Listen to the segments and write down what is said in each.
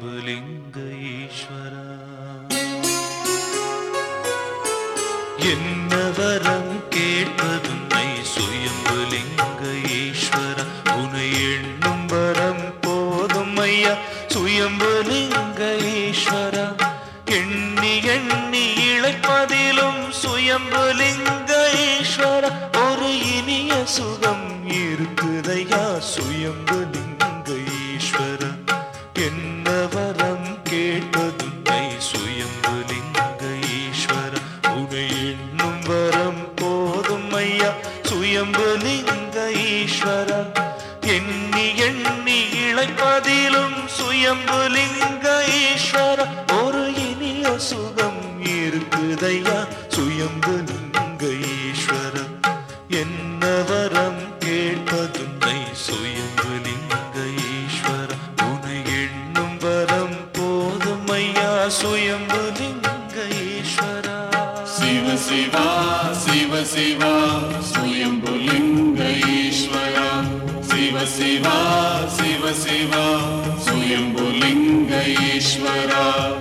சுயம்புலிங்க ஈஸ்வரா என்ன வரம் கேட்பதுன்னை சுயம்புலிங்க ஈஸ்வர உனை எண்ணும் வரம் போதும் ஐயா சுயம்புலிங்க ஈஸ்வர எண்ணி எண்ணி இழைப்பதிலும் சுயம்புலிங்க ஈஸ்வர ஒரு இனிய சுகம் இருக்குதையா சுயம்புலிங்க ஈஸ்வர என்ன வரம் கேட்பதுன்னை சுயம்புலிங்க ஈஸ்வர உனை எண்ணும் வரம் போதும் ஐயா சுயம்புலிங்க ஈஸ்வர எண்ணி எண்ணி இழைப்பதிலும் சுயம்புலிங்க ஈஸ்வர ஒரு இனிய சுகம் இருக்குதையா சுயம்புலிங்க ஈஸ்வர என்ன வரம் கேட்பதுன்னை சுயம்புலிங்க ஈஸ்வர உனை எண்ணும் வரம் போதும் ஐயா சுயம்புலிங்க ஈஸ்வரா शिव शिवा शिव शिवा स्वयंभुलिङ्ग ईश्वरा शिव शिवा शिव शिवा स्वयंभुलिङ्ग ईश्वरा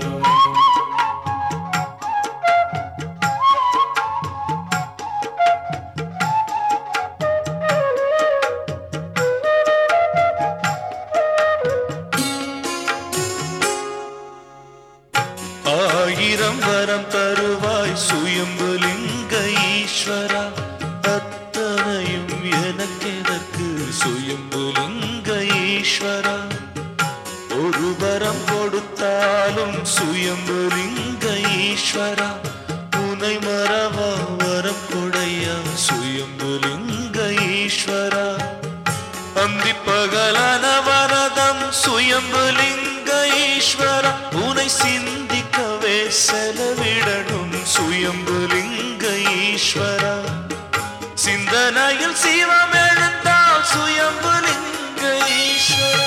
ஆயிரம் வரம் தருவாய் சுயம்புலிங்க ஈஸ்வரா அத்தனையும் எனக்கெதற்கு சுயம்புலிங்க ஈஸ்வரா ஒரு வரம் கொடுத்தாலும் சுயம்புலிங்க ஈஸ்வரா உனை மறவா வரம் கொடையா சுயம்புலிங்க ஈஸ்வரா அந்தி பகலான வரதம் சுயம்புலிங்க ஈஸ்வர உனை சிந்திக்கவே செலவிடணும் சுயம்புலிங்க ஈஸ்வர சிந்தனையில் சிவம் எழுந்தால் சுயம்புலிங்க ஈஸ்வர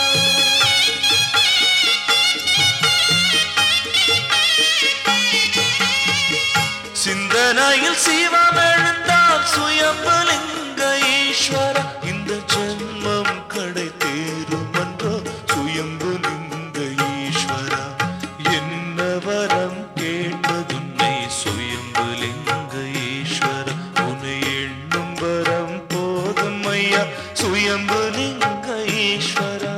சிந்தனையில் சிவம் எழுந்தால் சுயம்புலிங்க ஈஸ்வர இந்த ஜென்மம் கடை தேரும் அன்றோ சுயம்புலிங்க ஈஸ்வரா என்ன வரம் கேட்பதுன்னை சுயம்புலிங்க ஈஸ்வர உன்னை எண்ணும் வரம் போதும் ஐயா சுயம்புலிங்க ஈஸ்வரா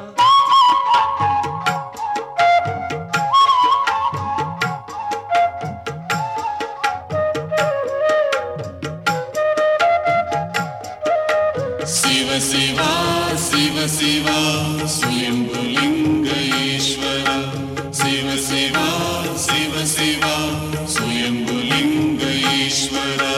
शिव शिवा शिव शिवा स्वयंभुलिङ्ग ईश्वरा शिव शिवा शिव शिवा स्वयंभुलिङ्ग ईश्वरा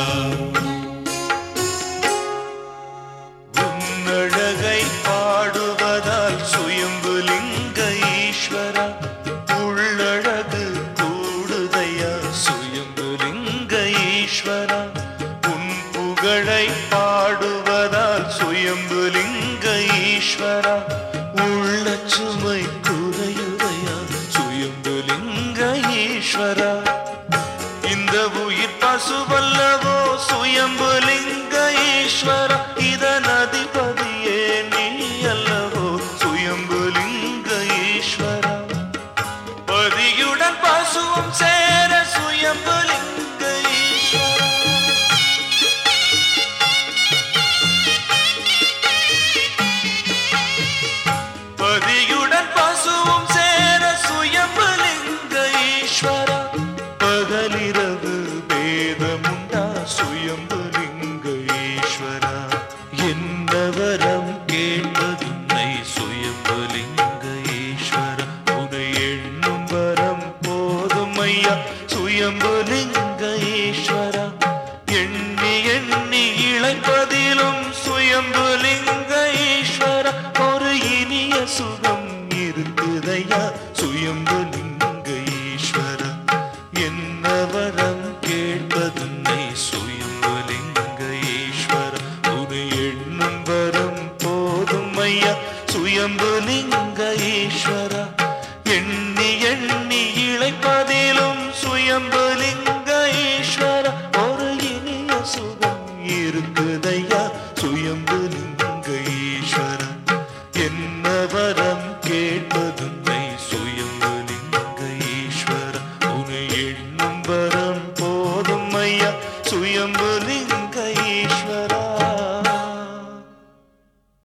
உன்னழகை பாடுவதால் சுயம்புலிங்க ஈஸ்வரா உள்ளழகு கூடுதையா சுயம்புலிங்க ஈஸ்வரா உன் புகழை பாடுவதால் சுயம்புலிங்க ஈஸ்வரா உள்ள சுமை குறையுதையா சுயம்புலிங்க ஈஸ்வரா இந்த உயிர் பசுவல்லவோ சுயம்புலிங்க ஈஸ்வர இதன் அதிபதியே நீ அல்லவோ சுயம்புலிங்க ஈஸ்வர பதியுடன் பசுவும் சேர சுயம்புலிங்க ஈஸ்வர பதியுடன் பசுவும் சேர சுயம்புலிங்க ஈஸ்வரா பகலிரவு வேதமுண்டா சுயம்புலிங்க ஈஸ்வரா என்ன வரம் கேட்பதுன்னை சுயம்புலிங்க ஈஸ்வர உனை எண்ணும் வரம் போதும் ஐயா சுயம்புலிங்க ஈஸ்வரா எண்ணி எண்ணி இழைப்பதிலும் சுயம்புலிங்க ஈஸ்வர ஒரு இனிய சுகம் இருக்குதையா சுயம்புலிங்க ஈஸ்வர என்ன வரம் கேட்பதுன்னை சுயம்புலிங்க ஈஸ்வர உனை எண்ணும் வரம் போதும் ஐயா சுயம்புலிங்க ஈஸ்வர